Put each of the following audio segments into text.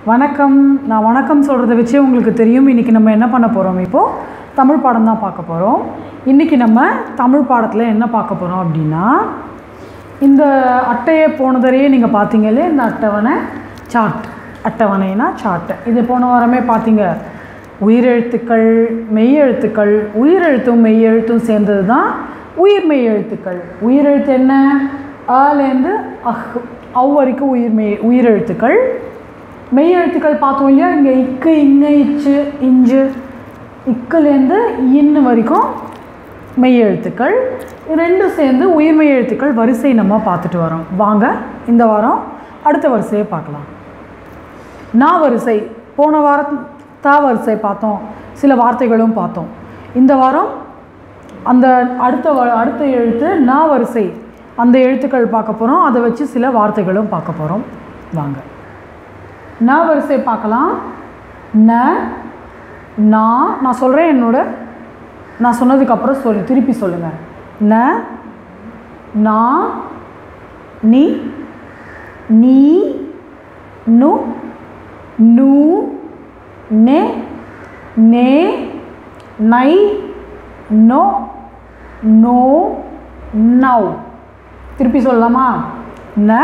வணக்கம் நான் வணக்கம் சொல்கிறத வச்சே உங்களுக்கு தெரியும் இன்றைக்கி நம்ம என்ன பண்ண போகிறோம் இப்போது தமிழ் பாடம் தான் பார்க்க போகிறோம் இன்றைக்கி நம்ம தமிழ் பாடத்தில் என்ன பார்க்க போகிறோம் அப்படின்னா இந்த அட்டையை போன தடவையே நீங்கள் பார்த்தீங்களே இந்த அட்டவணை சார்ட் அட்டவணைனா சார்ட் இது போன வாரமே பார்த்தீங்க உயிரெழுத்துக்கள் மெய்யெழுத்துக்கள் உயிரெழுத்தும் மெய்யெழுத்தும் சேர்ந்தது தான் உயிர் மெய் எழுத்துக்கள் உயிரெழுத்து என்ன அலேருந்து அஹ் அவ் வரைக்கும் உயிர் மெய் உயிரெழுத்துக்கள் மெய்யெழுத்துக்கள் பார்த்தோம் இல்லையா இங்கே இக்கு இங்க இச்சு இஞ்சு இக்குலேருந்து இன்னு வரைக்கும் மெய்யெழுத்துக்கள் இது ரெண்டும் சேர்ந்து உயிர்மெய் எழுத்துக்கள் வரிசை நம்ம பார்த்துட்டு வரோம் வாங்க இந்த வாரம் அடுத்த வரிசையை பார்க்கலாம் நா வரிசை போன வாரம் தா வரிசை பார்த்தோம் சில வார்த்தைகளும் பார்த்தோம் இந்த வாரம் அந்த அடுத்த வ- அடுத்த எழுத்து நா வரிசை அந்த எழுத்துக்கள் பார்க்க போகிறோம் அதை வச்சு சில வார்த்தைகளும் பார்க்க போகிறோம் வாங்க ந வரிசை பார்க்கலாம் ந நா நான் சொல்கிறேன் என்னோட நான் சொன்னதுக்கப்புறம் சொல்லி திருப்பி சொல்லுங்கள் ந நா நீ நீ நு நூ நெ நே நை நோ நோ நவ் திருப்பி சொல்லலாமா ந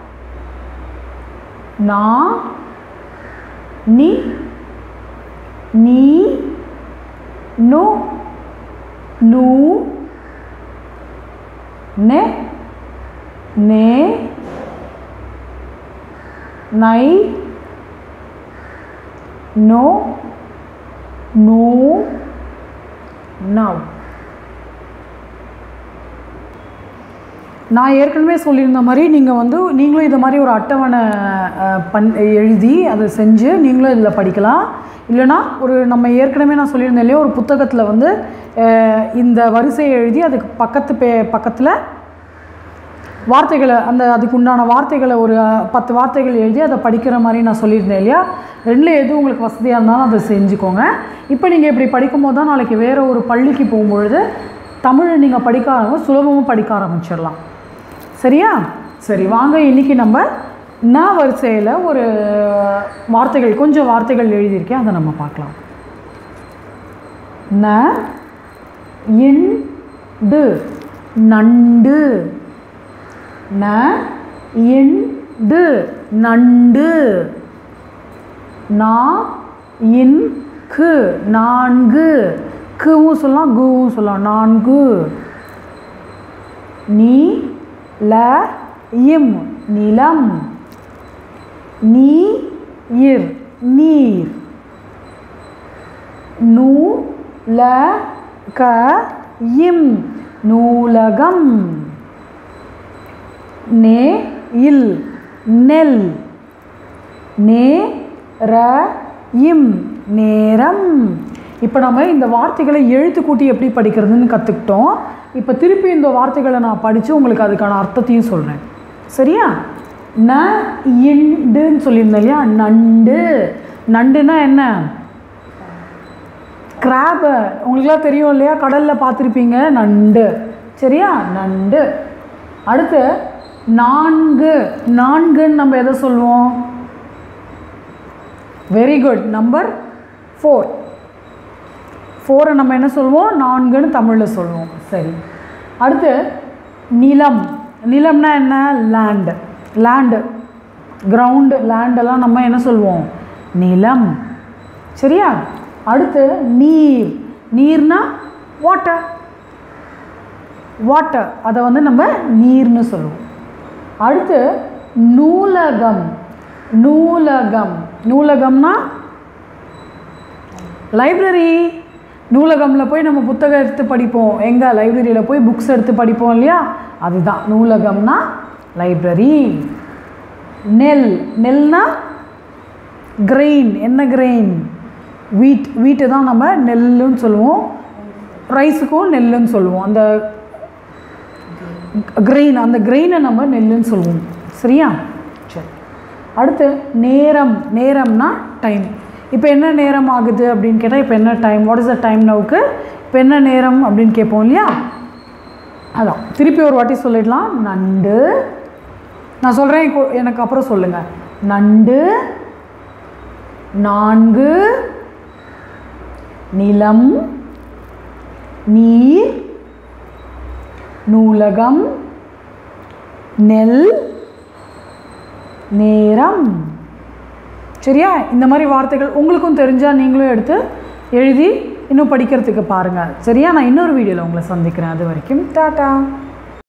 நா நீ நீ நு நூ நெ நே நை நோ நோ நவ் நான் ஏற்கனவே சொல்லியிருந்த மாதிரி நீங்கள் வந்து நீங்களும் இதை மாதிரி ஒரு அட்டவணை அஹ், பண் எழுதி அதை செஞ்சு நீங்களும் இதில் படிக்கலாம் இல்லைனா ஒரு நம்ம ஏற்கனவே நான் சொல்லியிருந்தேன் இல்லையா ஒரு புத்தகத்தில் வந்து அஹ், இந்த வரிசையை எழுதி அதுக்கு பக்கத்து பே பக்கத்தில் வார்த்தைகளை அந்த அதுக்கு உண்டான வார்த்தைகளை ஒரு அஹ், பத்து வார்த்தைகள் எழுதி அதை படிக்கிற மாதிரி நான் சொல்லியிருந்தேன் இல்லையா ரெண்டில் எது உங்களுக்கு வசதியாக இருந்தாலும் அதை செஞ்சுக்கோங்க இப்போ நீங்கள் இப்படி படிக்கும்போது தான் நாளைக்கு வேறு ஒரு பள்ளிக்கு போகும்பொழுது தமிழ் நீங்கள் படிக்க ஆரம்பி சுலபமாக படிக்க ஆரம்பிச்சிடலாம் சரியா சரி வாங்க இன்றைக்கி நம்ம ந வரிசையில் ஒரு வார்த்தைகள் கொஞ்சம் வார்த்தைகள் எழுதியிருக்கேன் அதை நம்ம பார்க்கலாம் ந இண்டு நண்டு ந இண்டு நண்டு நா இன் கு நான்கு குவும் சொல்லலாம் குவும் சொல்லலாம் நான்கு நீ ல இம் நிலம் நீ இர் நீர் நூ ல க இம் நூலகம் நே இல் நெல் நே ர இம் நேரம் இப்போ நம்ம இந்த வார்த்தைகளை எழுத்து கூட்டி எப்படி படிக்கிறதுன்னு கற்றுக்கிட்டோம் இப்போ திருப்பி இந்த வார்த்தைகளை நான் படித்து உங்களுக்கு அதுக்கான அர்த்தத்தையும் சொல்கிறேன் சரியா ந இண்டுன்னு சொல்லியிருந்தேன் இல்லையா நண்டு நண்டுனா என்ன கிராபு உங்களுக்குலாம் தெரியும் இல்லையா கடலில் பார்த்துருப்பீங்க நண்டு சரியா நண்டு அடுத்து நான்கு நான்குன்னு நம்ம எதை சொல்லுவோம் வெரி குட் நம்பர் ஃபோர் ஃபோரை நம்ம என்ன சொல்லுவோம் நான்குன்னு தமிழில் சொல்லுவோம் சரி அடுத்து நிலம் நிலம்னா என்ன லேண்டு லேண்டு கிரவுண்டு லேண்டெல்லாம் நம்ம என்ன சொல்லுவோம் நிலம் சரியா அடுத்து நீர் நீர்னா வாட்டர் வாட்டர் அதை வந்து நம்ம நீர்னு சொல்லுவோம் அடுத்து நூலகம் நூலகம் நூலகம்னா லைப்ரரி நூலகமில் போய் நம்ம புத்தகம் எடுத்து படிப்போம் எங்கே லைப்ரரியில் போய் புக்ஸ் எடுத்து படிப்போம் இல்லையா அதுதான் நூலகம்னா லைப்ரரி நெல் நெல்னா கிரெயின் என்ன கிரெயின் வீட் வீட்டு தான் நம்ம நெல்லுன்னு சொல்லுவோம் ரைஸுக்கும் நெல்லுன்னு சொல்லுவோம் அந்த கிரெயின் அந்த கிரெயினை நம்ம நெல்லுன்னு சொல்லுவோம் சரியா சரி அடுத்து நேரம் நேரம்னா டைம் இப்போ என்ன நேரம் ஆகுது அப்படின்னு கேட்டால் இப்போ என்ன time what is the time நவுக்கு இப்போ என்ன நேரம் அப்படின்னு கேட்போம் இல்லையா அதான் திருப்பி ஒரு வாட்டி சொல்லிடலாம் நண்டு நான் சொல்கிறேன் எனக்கு அப்புறம் சொல்லுங்கள் நண்டு நான்கு நிலம் நீர் நூலகம் நெல் நேரம் சரியா இந்த மாதிரி வார்த்தைகள் உங்களுக்கும் தெரிஞ்சால் நீங்களும் எடுத்து எழுதி இன்னும் படிக்கிறதுக்கு பாருங்கள் சரியா நான் இன்னொரு வீடியோவில் உங்களை சந்திக்கிறேன் அது வரைக்கும் டாட்டா